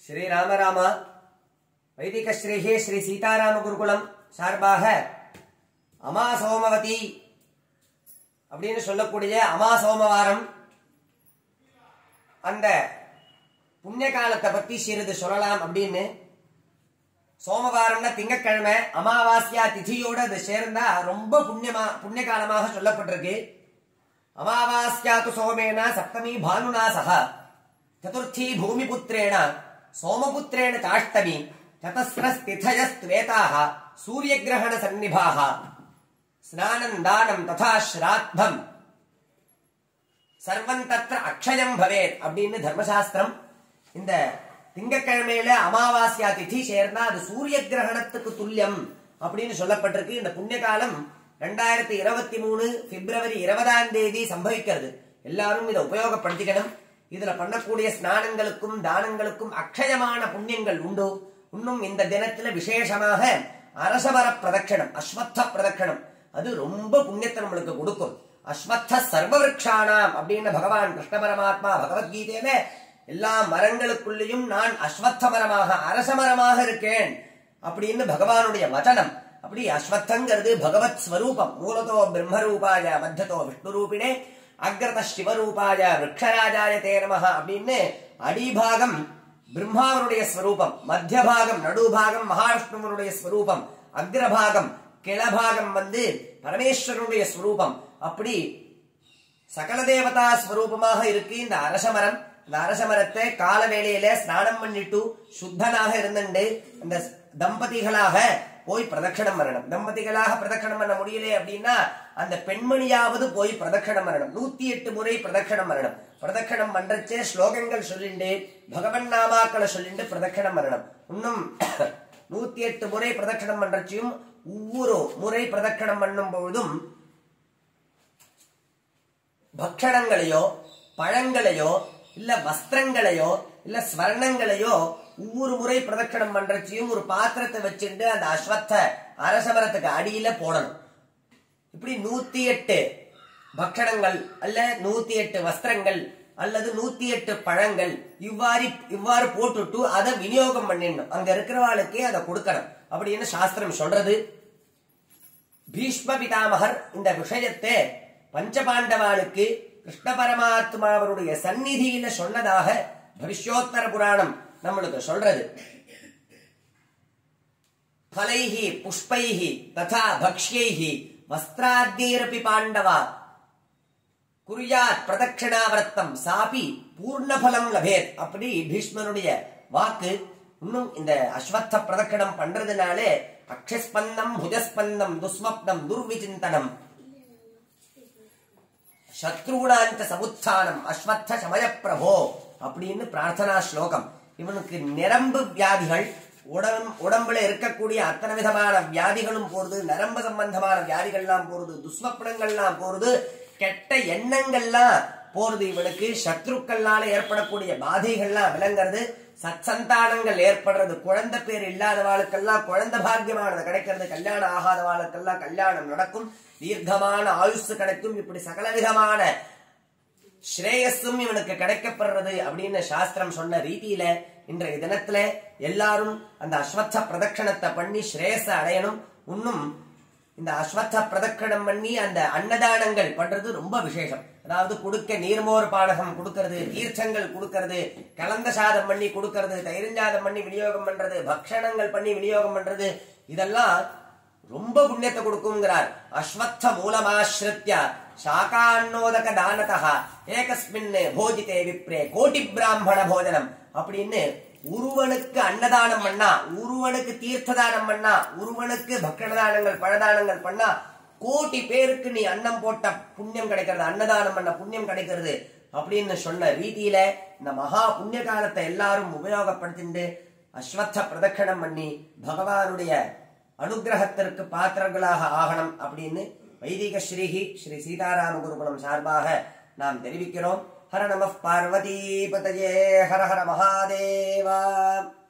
ஸ்ரீராம ராமா வைதிக ஸ்ரீஹே ஸ்ரீ சீதாராம குருகுலம் சார்பாக அமா சோமவதி அப்படின்னு சொல்லக்கூடிய அமா சோமவாரம் அந்த புண்ணிய காலத்தை பத்தி சிறிது சொல்லலாம் அப்படின்னு சோமவாரம்னா திங்கட்கிழமை அமாவாஸ்யா திதியோட அது சேர்ந்தா ரொம்ப புண்ணியமா புண்ணிய காலமாக சொல்லப்பட்டிருக்கு அமாவாஸ்யா து சோமேன சப்தமி பானுனா சக சதுர்த்தி பூமிபுத்திரேண சோமபுத்திரேண சாஷ்டமி சதஸ்ரஸ்திதயஸ்வேதாக சூரியகிரகண சன்னிபாக ஸ்நானம் தானம் ததா ஸ்ராத்தம் சர்வம் தத்ர அக்ஷயம் பவேத் அப்படின்னு தர்மசாஸ்திரம் இந்த திங்கக்கிழமையில அமாவாஸ்யா திதி சேர்ந்தா அது சூரிய கிரகணத்துக்கு துல்லியம் அப்படின்னு சொல்லப்பட்டிருக்கு இந்த புண்ணிய காலம் ரெண்டாயிரத்தி இருபத்தி மூணு பிப்ரவரி இருபதாம் தேதி சம்பவிக்கிறது எல்லாரும் இதை உபயோகப்படுத்திக்கணும் இதுல பண்ணக்கூடிய ஸ்நானங்களுக்கும் தானங்களுக்கும் அக்ஷயமான புண்ணியங்கள் உண்டு இன்னும் இந்த தினத்துல விசேஷமாக அரசமர பிரதட்சணம் அஸ்வத்த பிரதட்சணம் அது ரொம்ப புண்ணியத்தை நம்மளுக்கு கொடுக்கும் அஸ்வத்த சர்வவிருக்ஷானாம் அப்படின்னு பகவான் கிருஷ்ண பரமாத்மா பகவத்கீதையில எல்லா மரங்களுக்குள்ளேயும் நான் அஸ்வத்த மரமாக அரச மரமாக இருக்கேன் அப்படின்னு பகவானுடைய வச்சனம் அப்படி அஸ்வத்தங்கிறது பகவத் ஸ்வரூபம் மூலதோ பிரம்மரூபாய மத்ததோ விஷ்ணு ரூபிணே அக்ரத சிவரூபாய விரக்ஷராஜாய தே நமஹ அப்படின்னு அடிபாகம் பிரம்மாவனுடைய ஸ்வரூபம் மத்தியபாகம் நடுபாகம் மகாவிஷ்ணுவனுடைய ஸ்வரூபம் அக்ரபாகம் கிளபாகம் வந்து பரமேஸ்வரனுடைய ஸ்வரூபம் அப்படி சகல தேவதா ஸ்வரூபமாக இருக்கு இந்த அரசமரம் இந்த அரசமரத்தை கால வேளையில ஸ்நானம் பண்ணிட்டு சுத்தனாக இருந்துண்டு இந்த தம்பதிகளாக போய் பிரதட்சணம் பண்ணணும் தம்பதிகளாக பிரதட்சணம் பண்ண முடியல அப்படின்னா அந்த பெண்மணியாவது போய் பிரதட்சணம் பண்ணணும் நூத்தி எட்டு முறை பிரதட்சணம் பண்ணணும் பிரதட்சணம் பண்றச்சே ஸ்லோகங்கள் சொல்லிண்டு பகவன் நாமாக்களை சொல்லிண்டு பிரதட்சணம் பண்ணணும் இன்னும் நூத்தி எட்டு முறை பிரதட்சணம் பண்றச்சையும் ஒவ்வொரு முறை பிரதட்சணம் பண்ணும் பொழுதும் பக்ஷணங்களையோ பழங்களையோ இல்ல வஸ்திரங்களையோ இல்ல ஸ்வர்ணங்களையோ ஒவ்வொரு முறை பிரதட்சணம் பண்றச்சையும் ஒரு பாத்திரத்தை வச்சுட்டு அந்த அஸ்வத்த அரசமரத்துக்கு அடியில போடணும் இப்படி நூத்தி எட்டு பக்ஷணங்கள் அல்ல நூத்தி எட்டு வஸ்திரங்கள் அல்லது நூத்தி எட்டு பழங்கள் இவ்வாறு இவ்வாறு போட்டுட்டு அதை விநியோகம் பண்ணிடணும் அங்க இருக்கிறவாளுக்கே அதை கொடுக்கணும் அப்படின்னு சாஸ்திரம் சொல்றது பீஷ்ம பிதாமகர் இந்த விஷயத்தை பஞ்சபாண்டவாளுக்கு கிருஷ்ண பரமாத்மாவருடைய சந்நிதியில சொன்னதாக பவிஷ்யோத்தர புராணம் நம்மளுக்கு சொல்றது ஃபலைஹி புஷ்பைஹி ததா பக்ஷ்யைஹி வஸ்திராத்யைரபி பாண்டவா குறியாத் பிரதட்சிணாவர்த்தம் சாபி பூர்ணபலம் லபேத் அப்படி பீஷ்மனுடைய வாக்கு இன்னும் இந்த அஸ்வத்த பிரதட்சணம் பண்றதுனாலே அக்ஷஸ்பந்தம் புஜஸ்பந்தம் துஸ்வப்னம் துர்விசிந்தனம் சத்ருணாந்த சமுத்தானம் அஸ்வத்த சமய பிரபோ அப்படின்னு பிரார்த்தனா ஸ்லோகம் இவனுக்கு நிரம்பு வியாதிகள் உடம்பு உடம்புல இருக்கக்கூடிய அத்தனை விதமான வியாதிகளும் போறது நரம்பு சம்பந்தமான வியாதிகள்லாம் போறது துஸ்வப்னங்கள்லாம் போறது கெட்ட எண்ணங்கள்லாம் போறது இவனுக்கு சத்ருக்கள்னால ஏற்படக்கூடிய பாதைகள்லாம் விளங்குறது சத்சந்தானங்கள் ஏற்படுறது குழந்தை பேர் இல்லாதவாளுக்கெல்லாம் குழந்தை பாக்கியமானது கிடைக்கிறது கல்யாணம் ஆகாதவாளுக்கெல்லாம் கல்யாணம் நடக்கும் தீர்க்கமான ஆயுசு கிடைக்கும் இப்படி சகல விதமான ஸ்ரேயஸும் இவனுக்கு கிடைக்கப்படுறது அப்படின்னு சாஸ்திரம் சொன்ன ரீதியில இன்றைய தினத்துல எல்லாரும் அந்த அஸ்வத்த பிரதட்சணத்தை பண்ணி ஸ்ரேயஸ அடையணும் இன்னும் இந்த அஸ்வத்த பிரதட்சணம் பண்ணி அந்த அன்னதானங்கள் பண்றது ரொம்ப விசேஷம் அதாவது கொடுக்க நீர்மோர் பானகம் கொடுக்கறது தீர்த்தங்கள் கொடுக்கறது கலந்த சாதம் பண்ணி கொடுக்கறது தயிரஞ்சாதம் பண்ணி விநியோகம் பண்றது பக்ஷணங்கள் பண்ணி விநியோகம் பண்றது இதெல்லாம் ரொம்ப புண்ணியத்தை கொடுக்குங்கிறார் அஸ்வத்த மூலமாஸ்ரித்ய சாகான்னோதக தானதா ஏகஸ்மின் போஜிதே விப்ரே கோட்டி பிராமண போஜனம் அப்படின்னு உருவனுக்கு அன்னதானம் பண்ணா உருவனுக்கு தீர்த்த தானம் பண்ணா உருவனுக்கு பக்ஷணதானங்கள் பழதானங்கள் பண்ணா கோட்டி பேருக்கு நீ அன்னம் போட்ட புண்ணியம் கிடைக்கிறது அன்னதானம் பண்ண புண்ணியம் கிடைக்கிறது அப்படின்னு சொன்ன ரீதியில இந்த மகா புண்ணிய காலத்தை எல்லாரும் உபயோகப்படுத்திண்டு அஸ்வத்த பிரதட்சணம் பண்ணி பகவானுடைய அனுகிரகத்திற்கு பாத்திரங்களாக ஆகணும் அப்படின்னு வைதிக ஸ்ரீஹி ஸ்ரீ சீதாராம குருகுலம் சார்பாக நாம் தெரிவிக்கிறோம் ஹர நம பார்வதி பதயே ஹர ஹர மகாதேவா